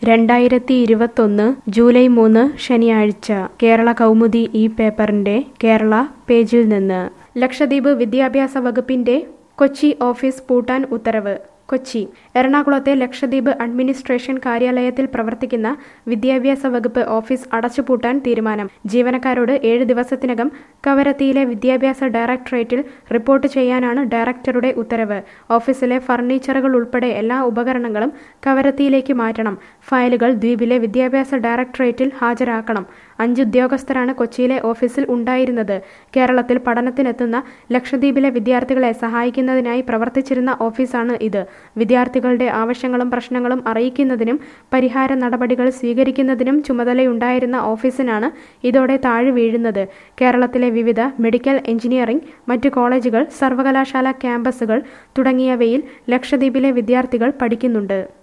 രണ്ടായിരത്തി ഇരുപത്തൊന്ന് ജൂലൈ മൂന്ന് ശനിയാഴ്ച കേരള കൗമുദി ഈ പേപ്പറിന്റെ കേരള പേജിൽ നിന്ന് ലക്ഷദ്വീപ് വിദ്യാഭ്യാസ വകുപ്പിന്റെ കൊച്ചി ഓഫീസ് പൂട്ടാൻ ഉത്തരവ് കൊച്ചി എറണാകുളത്തെ ലക്ഷദ്വീപ് അഡ്മിനിസ്ട്രേഷൻ കാര്യാലയത്തിൽ പ്രവർത്തിക്കുന്ന വിദ്യാഭ്യാസ വകുപ്പ് ഓഫീസ് അടച്ചുപൂട്ടാൻ തീരുമാനം ജീവനക്കാരോട് ഏഴ് ദിവസത്തിനകം കവരത്തിയിലെ വിദ്യാഭ്യാസ ഡയറക്ടറേറ്റിൽ റിപ്പോർട്ട് ചെയ്യാനാണ് ഡയറക്ടറുടെ ഉത്തരവ് ഓഫീസിലെ ഫർണിച്ചറുകൾ ഉൾപ്പെടെ എല്ലാ ഉപകരണങ്ങളും കവരത്തിയിലേക്ക് മാറ്റണം ഫയലുകൾ ദ്വീപിലെ വിദ്യാഭ്യാസ ഡയറക്ടറേറ്റിൽ ഹാജരാക്കണം അഞ്ച് ഉദ്യോഗസ്ഥരാണ് കൊച്ചിയിലെ ഓഫീസിൽ ഉണ്ടായിരുന്നത് കേരളത്തിൽ പഠനത്തിനെത്തുന്ന ലക്ഷദ്വീപിലെ വിദ്യാർത്ഥികളെ സഹായിക്കുന്നതിനായി പ്രവർത്തിച്ചിരുന്ന ഓഫീസാണ് ഇത് വിദ്യാർത്ഥികളുടെ ആവശ്യങ്ങളും പ്രശ്നങ്ങളും അറിയിക്കുന്നതിനും പരിഹാര നടപടികൾ സ്വീകരിക്കുന്നതിനും ചുമതലയുണ്ടായിരുന്ന ഓഫീസിനാണ് ഇതോടെ താഴെ വീഴുന്നത് കേരളത്തിലെ വിവിധ മെഡിക്കൽ എഞ്ചിനീയറിംഗ് മറ്റു കോളേജുകൾ സർവകലാശാല ക്യാമ്പസുകൾ തുടങ്ങിയവയിൽ ലക്ഷദ്വീപിലെ വിദ്യാർത്ഥികൾ പഠിക്കുന്നുണ്ട്